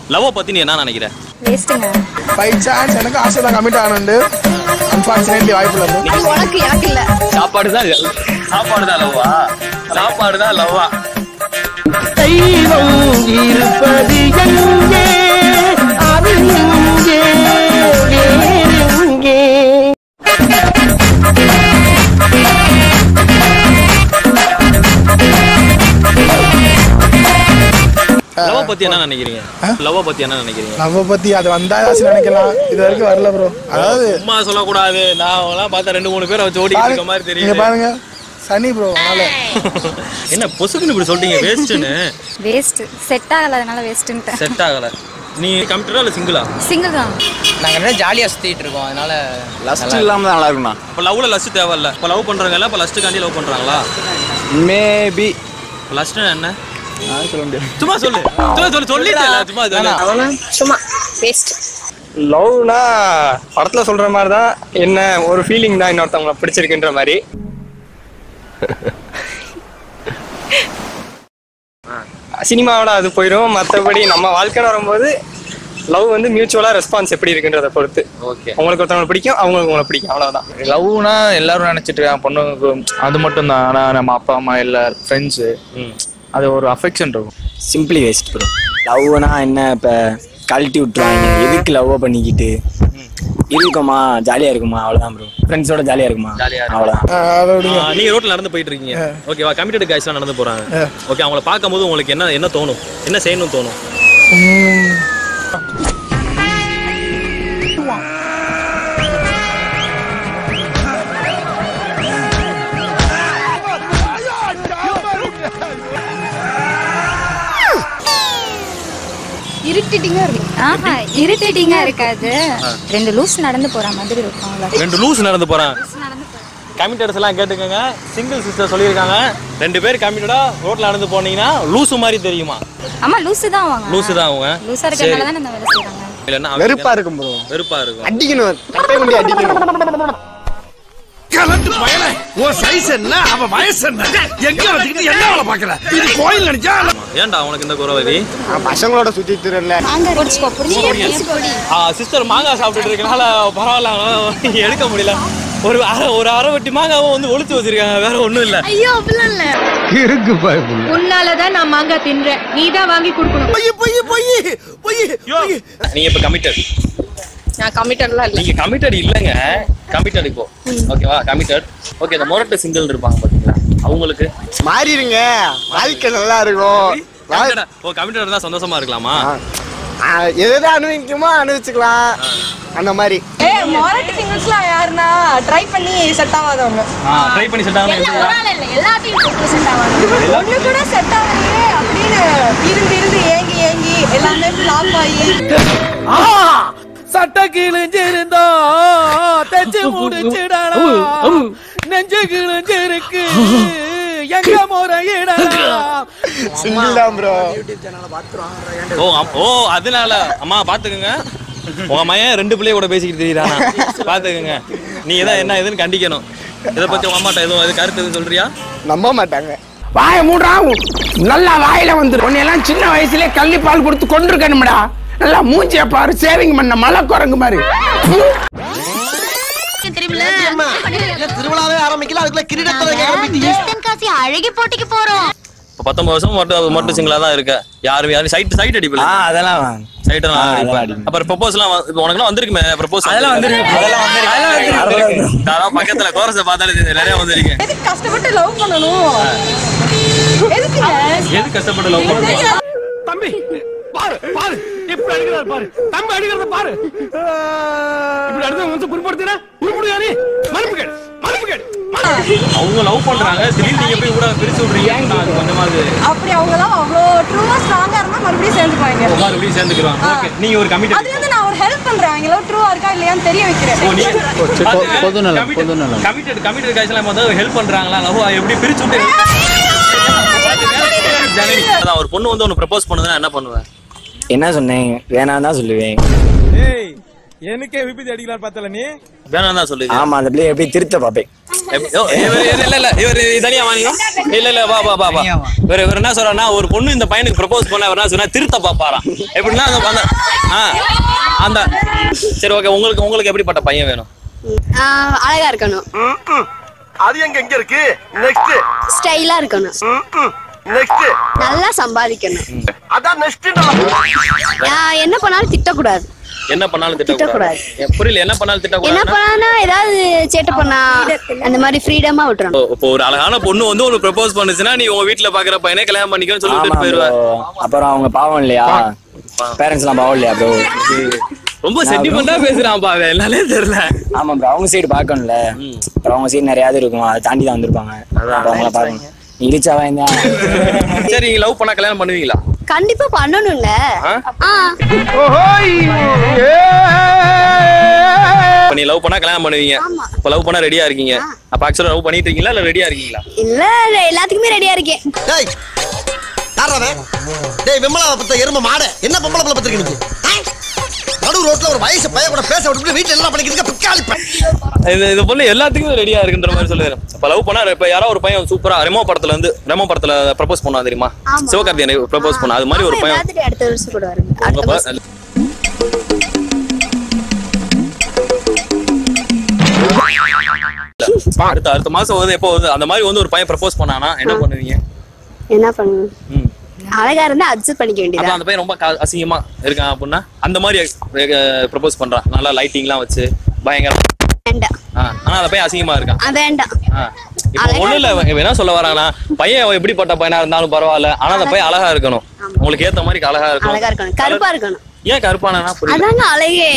Love பத்தி நீ என்ன நினைக்கிற வேஸ்ட்டுங்க பை சான்ஸ் எனக்கு ஆசை தான் கமிட் ஆகணுண்டு அன்பார்ச்சுனேட்லி வாய்ப்பு இல்லை உனக்கு எனக்கு இல்ல சாப்பாடு தான் சாப்பாடு தான் லவ்வா சாப்பாடு தான் லவ்வா தெய்வம் இருப்பது எங்கே அது எங்கே வேறெங்கே லவ் பத்தி என்ன நினைக்கிறீங்க லவ் பத்தி என்ன நினைக்கிறீங்க நம்ம பத்தி அது வந்தா ஏதாச்சும் நினைக்கலாம் இது வரைக்கும் வரல ப்ரோ அதாவது சும்மா சொல்லக்கூடாது நான் எல்லாம் பார்த்தா ரெண்டு மூணு பேரை வச்சு ஓடிக்கிட்டு இருக்க மாதிரி நீங்க தெரியுது பாருங்க சனி ப்ரோ அதனால என்ன பொசுக்குன்னு இப்படி சொல்லிட்டீங்க வேஸ்ட்னு வேஸ்ட் செட் ஆகல அதனால வேஸ்ட்டுன்ட்டேன் செட் ஆகல நீ கம்ப்யூட்டரா இல்ல சிங்கிளா சிங்கிள் தான் நாங்கள் ரெண்டு ஜாலியாக சுற்றிட்டு இருக்கோம் அதனால லஸ்ட் இல்லாம தான் நல்லா இருக்கும்ண்ணா இப்போ லவ்ல லஸ்ட் தேவையில்ல இப்போ லவ் பண்றாங்க இல்ல இப்போ லஸ்ட் காண்டி லவ் பண்றாங்களா மேபி லஸ்ட் என்ன சொல்ல முடியாது சும்மா சொல்லு சொல்லு சொல்லு சொல்லிட்டேல சும்மா சொல்லு சும்மா வேஸ்ட் லவ்னா படத்துல சொல்ற மாதிரி தான் என்ன ஒரு ஃபீலிங் தான் இன்னொருத்தவங்களை பிடிச்சிருக்குன்ற மாதிரி சினிமாவோட அது போயிடும் மற்றபடி நம்ம வாழ்க்கைன்னு வரும்போது லவ் வந்து மியூச்சுவலா ரெஸ்பான்ஸ் எப்படி இருக்குன்றத பொறுத்து ஓகே உங்களுக்கு ஒருத்தவங்களை பிடிக்கும் அவங்களுக்கு உங்களை பிடிக்கும் அவ்வளவுதான் லவ்னா எல்லாரும் நினைச்சிட்டு இருக்காங்க பொண்ணுங்களுக்கு அது மட்டும் தான் ஆனா நம்ம அப்பா அம்மா எல்லாரும் ஃப்ரெண்ட்ஸு அது ஒரு அஃபெக்ஷன் இருக்கும் சிம்பிளி வேஸ்ட் ப்ரோ லவ்னா என்ன இப்போ கழட்டி விட்டுருவாங்க எதுக்கு லவ் பண்ணிக்கிட்டு இருக்குமா ஜாலியாக இருக்குமா அவ்வளோதான் ப்ரோ ஃப்ரெண்ட்ஸோட ஜாலியாக இருக்குமா ஜாலியா இருக்கு. அவ்வளோதான் அதை விடுங்க ஆ, நீங்க ரோட்ல நடந்து போயிட்டு இருக்கீங்க ஓகேவா கமிட்டட் கைஸ் எல்லாம் நடந்து போறாங்க ஓகே அவங்கள பார்க்கும்போது உங்களுக்கு என்ன என்ன தோணும் என்ன செய்யணும்னு தோணும் இரிட்டேட்டிங்கா இருக்கு ஆஹா இரிட்டேட்டிங்கா இருக்காது ரெண்டு லூஸ் நடந்து போற மாதிரி இருக்கும் அவ்வளவு. ரெண்டு லூஸ் நடந்து போறான் நடந்து போற கமிட்டட்ஸ் எல்லாம் கேட்டுக்கோங்க சிங்கிள் சிஸ்டர் சொல்லியிருக்காங்க ரெண்டு பேர் கமிட்டடா ரோட்ல நடந்து போனீங்கன்னா லூசு மாதிரி தெரியுமா ஆமா லூசு தான் அவங்க லூசு தான் அவங்க லூசா இருக்கறனால தான் இந்த வேலை செய்றாங்க இல்லைன்னா வெறுப்பா இருக்கும் ப்ரோ வெறுப்பா இருக்கும் அடிக்கணும் தப்பே பண்ணி அடிக்கணும் கலந்து பயல உன் சைஸ் என்ன அவன் வயசு என்ன எங்க வச்சுக்கிட்டு என்ன வேலை பாக்கல இது கோயில் நினைச்சா ஏன்டா உனக்கு இந்த குறவதி பசங்களோட சுத்தி திருல அங்க பொடிச்சுக்கோ புரிஞ்சுக்கோ ஆ சிஸ்டர் மாங்காய் சாப்பிட்டுட்டு இருக்கனால பரவாயில்ல அவங்களால எடுக்க முடியல ஒரு அரை ஒரு அரை வட்டி மாங்காவும் வந்து ஒளிச்சு வச்சிருக்காங்க வேற ஒண்ணும் இல்ல ஐயோ அப்படிலாம் இல்ல இருக்கு பயப்புள்ள உன்னாலதான் நான் மாங்காய் தின்றேன் நீ தான் வாங்கி கொடுக்கணும் பொய் பொய் பொய் பொய் நீங்க இப்ப கமிட்டட் நான் கமிட்டட்லாம் இல்ல நீங்க கமிட்டட் இல்லங்க கமிட்டட் இப்போ ஓகேவா கமிட்டட் ஓகே இந்த மொரட்டு சிங்கிள் இருப்பாங்க பாத்தீங்களா அவங்களுக்கு மாறிடுங்க வாழ்க்கை நல்லா இருக்கும் committed- ஓ கமிட்டட் இருந்தா சந்தோஷமா இருக்கலாமா எது அனுபவிக்குமோ அனுபவிச்சுக்கலாம் அந்த மாதிரி ஏ மொரட்டு சிங்கிள்ஸ்லாம் யாருன்னா ட்ரை பண்ணி செட் ஆகாதவங்க ட்ரை பண்ணி செட் ஆகணும் ஒரு ஆள் இல்ல எல்லாத்தையும் போட்டு செட் ஆகாது ஒண்ணு கூட செட் ஆகலையே அப்படின்னு இருந்து இருந்து ஏங்கி ஏங்கி எல்லாமே ஃபிளாப் ஆகி சட்ட கிழிஞ்சிருந்தா தச்சு முடிச்சிடலாம் நெஞ்சு கிழிஞ்சிருக்கு எங்க முறையிடலாம் சிங்கிள் தான் ப்ரோ ஓ அம்- ஓ அதனால அம்மா பாத்துக்கோங்க உங்க மயன் ரெண்டு பிள்ளைய கூட பேசிக்கிட்டு தெரியுறானா பாத்துக்கோங்க நீ எதாவது என்ன எதுன்னு கண்டிக்கணும் இதை பத்தி உங்க அம்மாட்ட எதுவும் அது கருத்து எதுவும் சொல்றியா நம்ப மாட்டாங்க வாய மூடா நல்லா வாயில வந்துடும் உன்னையெல்லாம் சின்ன வயசுலயே கள்ளி பால் கொடுத்து கொண்டிருக்கணும்டா நல்லா மூஞ்சிய பாரு சேவிங் பண்ண மலை குரங்கு மாதிரி திருவிழாவே ஆரம்பிக்கல அதுக்குள்ள கிரீடத்தை காசி அழகி போட்டிக்கு போறோம் இப்போ பத்தொன்பது வருஷம் மட்டும் மட்டும் சிங்கிளா தான் இருக்க யாரும் யாரும் சைட் சைட் அடிப்பில ஆ அதெல்லாம் சைட் ஆ, அதெல்லாம் அடிப்பேன் அப்புறம் ப்ரொபோஸ்லாம் உனக்குலாம் வந்திருக்குமே ப்ரொபோஸ் அதெல்லாம் வந்திருக்கு அதெல்லாம் வந்திருக்கு அதான் பக்கத்துல கோரஸை பார்த்தாலே தெரியுது, நிறைய வந்திருக்கேன் எதுக்கு கஷ்டப்பட்டு லவ் பண்ணணும் எதுக்குங்க எது கஷ்டப்பட்டு லவ் பண்ணுவோம் தம்பி பாரு பாரு இப்படி அடிக்கிறாரு பாரு தம்பி அடிக்கிறத பாரு இப்படி அடிச்சா வந்து குறிப்பிடுத்தினா குறிப்பிடுயா நீ மன்னிப்பு கேடு மன்னிப்பு கேடு அவங்க லவ் பண்றாங்க திடீர்னு நீங்க போய் கூட பிரிச்சு விடுறீங்க அது கொஞ்சமாவது அப்படி அவங்க தான் அவ்வளோ ட்ரூவா ஸ்ட்ராங்கா இருந்தா மறுபடியும் சேர்ந்துப்பாங்க மறுபடியும் சேர்ந்துக்கிறாங்க ஓகே நீங்க ஒரு அது கமிட்டட் வந்து நான் ஒரு ஹெல்ப் பண்றேன் அவங்க லவ் ட்ரூவா இருக்கா இல்லையான்னு தெரிய வைக்கிறேன் பொதுநலம் பொதுநலம் கமிட்டட் கமிட்டட் கைஸ் எல்லாம் வந்து ஹெல்ப் பண்றாங்களா லவ் எப்படி பிரிச்சு விட்டு அதான் ஒரு பொண்ணு வந்து உனக்கு ப்ரப்போஸ் பண்ணுதுன்னா என்ன பண்ணுவேன் என்ன சொன்னேன் வேணாம் தான் சொல்லுவேன் எனக்கே விபத்து அடிக்கலாம் பார்த்தல நீ வேணாம் தான் சொல்லுது ஆமா அந்த பிள்ளைய எப்படி திருத்த பார்ப்பேன் எப்படி- ஓ, இவரு- இவரு- இல்ல இல்ல இவர் தனியா வாங்க இல்ல இல்ல வா வா வா வா இவர் இவர் என்ன சொல்றாருன்னா ஒரு பொண்ணு இந்த பையனுக்கு ப்ரப்போஸ் பண்ண இவர் என்ன சொன்னா திருத்த பாப்பாராம் எப்படின்னா அந்த அந்த ஆ அந்த சரி ஓகே உங்களுக்கு உங்களுக்கு எப்படிப்பட்ட பையன் வேணும் அழகா இருக்கணும் அது எங்க எங்க இருக்கு நெக்ஸ்ட் ஸ்டைலா இருக்கணும் நெக்ஸ்ட் நல்லா சம்பாதிக்கணும் அதான் நெக்ஸ்ட் ஆஹ் என்ன பண்ணாலும் திட்டக்கூடாது என்ன பண்ணாலும் திட்டக்கூடாது எ, புரியல என்ன பண்ணாலும் என்ன திட்டக்கூடாது பண்ணா ஏதாவது சேட்டை பண்ணா அந்த மாதிரி ஃப்ரீடமா விட்டுறணும் இப்போ ஒரு அழகான பொண்ணு வந்து உங்களுக்கு ப்ரப்போஸ் பண்ணுச்சுன்னா நீ உங்க வீட்ல பாக்குற பையனே கல்யாணம் பண்ணிக்கன்னு சொல்லி ஆமா விட்டுட்டு போயிருவ bro. அப்புறம் அவங்க பாவம் இல்லையா பேரண்ட்ஸ் எல்லாம் பாவம் இல்லையா ப்ரோ ரொம்ப சென்டிமெண்டா பேசுறான் பாவே என்னாலே தெரியல ஆமா ப்ரோ அவங்க சைடு பார்க்கணும்ல அப்புறம் அவங்க சைடு நிறைய இது இருக்கும் அதை தாண்டி தான் வந்திருப்பாங்க அப்ப அவங்கள பார்க்கணும் இழிச்சாவா இருந்தா சரி நீங்க லவ் பண்ணா கல்யாணம் பண்ணுவீங்களா கண்டிப்பா பண்ணணும்ல ஆ இப்ப நீ லவ் பண்ணா கல்யாணம் பண்ணுவீங்க இப்ப லவ் பண்ணா ரெடியா இருக்கீங்க அப்ப ஆக்சுவலா லவ் பண்ணிட்டு இருக்கீங்களா இல்ல ரெடியா இருக்கீங்களா இல்ல இல்ல, எல்லாத்துக்குமே ரெடியா இருக்கேன் டேய் யாரவே டேய் விமலா பத்த எரும மாடு என்ன பொம்பளை பிள்ளை பத்திரிக்கை நீ ஆ? நடு ரோட்ல ஒரு வயசு பையன் கூட பேச விட்டு வீட்டுல என்ன பண்ணிக்கிறீங்க பிக்காளி பையன். இது இது பொண்ணு எல்லாத்துக்குமே ரெடியா இருக்குன்ற மாதிரி சொல்லுறேன் இப்ப லவ் பண்ணா இப்ப யாரோ ஒரு பையன் சூப்பரா ரெமோ படத்துல வந்து ரெமோ படத்துல ப்ரப்போஸ் பண்ணா தெரியுமா ஆமா. சிவகார்த்தியனை ப்ரப்போஸ் பண்ணா அது மாதிரி ஒரு பையன் எல்லாத்துக்கும் அடுத்த வருஷம் கூட வருங்க உங்க அடுத்த ப- வருஷம் அடுத்த அடுத்த மாசம் வந்து எப்போ வந்து அந்த மாதிரி வந்து ஒரு பையன் ப்ரப்போஸ் பண்ணானா என்ன பண்ணுவீங்க என்ன பண்ணுங்க ம். அழகா இருந்தா அட்ஜஸ்ட் பண்ணிக்க அப்ப வேண்டியதா அந்த பையன் ரொம்ப கா- அசிங்கமா இருக்கான் அப்படின்னா அந்த மாதிரி ப்ரப்போஸ் பண்றான் நல்லா லைட்டிங்லாம் வச்சு பயங்கர வேண்டாம் ஆ, ஆனா அந்த பையன் அசிங்கமா இருக்கான் ஆ, வேண்டாம் ஆ. இப்ப ஒண்ணும் இல்ல இவன் என்ன சொல்ல வராங்கன்னா பையன் எப்படிப்பட்ட பையனா இருந்தாலும் பரவாயில்ல ஆனா அந்த பையன் அழகா இருக்கணும் உங்களுக்கு ஏத்த மாதிரி அழகா அழகா இருக்கணும் இருக்கணும் கருப்பா இருக்கணும் ஏன் கருப்பானா புரியல அதாங்க அழகே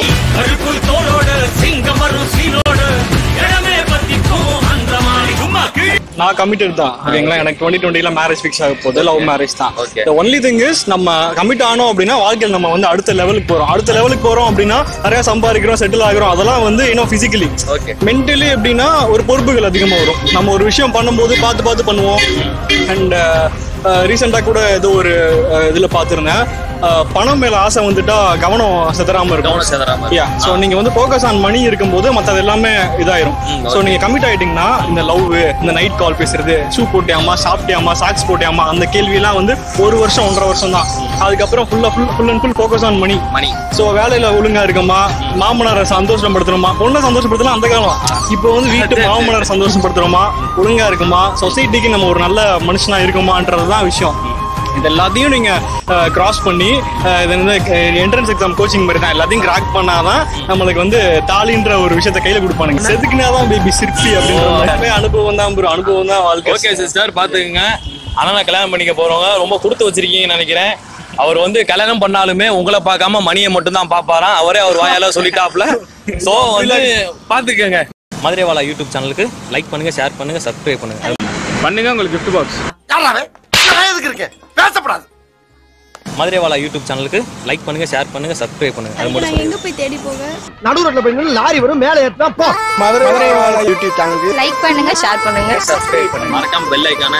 நான் கமிட்டட் தான் ஓகேங்களா எனக்கு டுவெண்ட்டி டுவெண்ட்டில மேரேஜ் ஃபிக்ஸ் ஆக போகுது லவ் மேரேஜ் தான் Okay. ஒன்லி திங் இஸ் நம்ம கமிட் ஆனோம் அப்படின்னா வாழ்க்கையில் நம்ம வந்து அடுத்த லெவலுக்கு போறோம் அடுத்த லெவலுக்கு போறோம் அப்படின்னா நிறைய சம்பாதிக்கிறோம் செட்டில் ஆகிறோம் அதெல்லாம் வந்து இன்னும் பிசிக்கலி ஓகே மென்டலி எப்படின்னா ஒரு பொறுப்புகள் அதிகமாக வரும் நம்ம ஒரு விஷயம் பண்ணும்போது பார்த்து பார்த்து பண்ணுவோம் அண்ட் ரீசெண்டாக கூட ஏதோ ஒரு அஹ், இதுல பார்த்துருந்தேன் அஹ், பணம் மேல ஆசை வந்துட்டா கவனம் செதறாம இருக்கும் கவனம் செதறாம யா ஸோ நீங்க வந்து ஃபோக்கஸ் ஆன் மணி இருக்கும்போது மற்றது எல்லாமே இதாயிரும் ஸோ நீங்க கமிட் ஆயிட்டீங்கன்னா இந்த லவ் இந்த நைட் கால் பேசுறது ஷூ போட்டியாமா சாப்பிட்டியாமா சாக்ஸ் போட்டியாமா அந்த கேள்வியெல்லாம் வந்து ஒரு வருஷம் ஒன்றரை வருஷம் தான் அதுக்கப்புறம் ஃபுல்லா full full and full focus on money money so வேலையில ஒழுங்கா இருக்கமா மாமனாரை சந்தோஷப்படுத்துறோமா பொண்ணை சந்தோஷப்படுத்தலாம் அந்த காலம் இப்போ வந்து வீட்டு மாமனாரை சந்தோஷப்படுத்துறோமா ஒழுங்கா இருக்குமா சொசைட்டிக்கு நம்ம ஒரு நல்ல மனுஷனா இருக்குமான்றது தான் விஷயம் இது எல்லாத்தையும் நீங்க கிராஸ் பண்ணி அஹ், இது வந்து என்ட்ரன்ஸ் எக்ஸாம் கோச்சிங் மாதிரி தான் எல்லாத்தையும் கிராக் பண்ணாதான் நம்மளுக்கு வந்து தாலின்ற ஒரு விஷயத்த கையில கொடுப்பானுங்க செதுக்குனாதான் பேபி சிற்பி அப்படின்ற மாதிரி அனுபவம் தான் ப்ரோ அனுபவம் தான் வாழ்க்கை ஓகே சிஸ்டர் பாத்துக்கங்க அண்ணனை கல்யாணம் பண்ணிக்க போறவங்க ரொம்ப கொடுத்து வச்சிருக்கீங்கன்னு நினைக்கிறேன் அவர் வந்து கல்யாணம் பண்ணாலுமே உங்களை பார்க்காம மணியை மட்டும் தான் பாப்பாராம் அவரே அவர் வாயால சொல்லிட்டாப்ல சோ வந்து பாத்துக்கங்க மதுரைவாலா யூடியூப் சேனலுக்கு லைக் பண்ணுங்க ஷேர் பண்ணுங்க சப்ஸ்கிரைப் பண்ணுங்க பண்ணுங்க உங்களுக்கு gift பாக்ஸ் யாராவே நான் எதுக்கு இருக்கேன் பேசப்படாது மதுரைவாலா யூடியூப் சேனலுக்கு லைக் பண்ணுங்க ஷேர் பண்ணுங்க சப்ஸ்கிரைப் பண்ணுங்க அது மட்டும் சொல்லுங்க எங்க போய் தேடி போக நடு ரோட்ல போய் லாரி வரும் மேலே ஏத்தினா போ மதுரை யூடியூப் சேனலுக்கு லைக் பண்ணுங்க ஷேர் பண்ணுங்க சப்ஸ்கிரைப் பண்ணுங்க மறக்காம பெல் ஐக்கான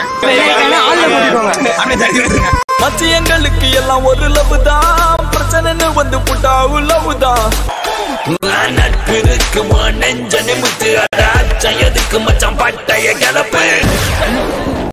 மச்சி எங்களுக்கு எல்லாம் ஒரு லவ் தான் பிரச்சனைன்னு வந்து புட்டா லவ் தான் நட்பு இருக்குமா நெஞ்ச நிமித்து அடாச்ச எதுக்கு மச்சான் பட்டைய கிளப்பு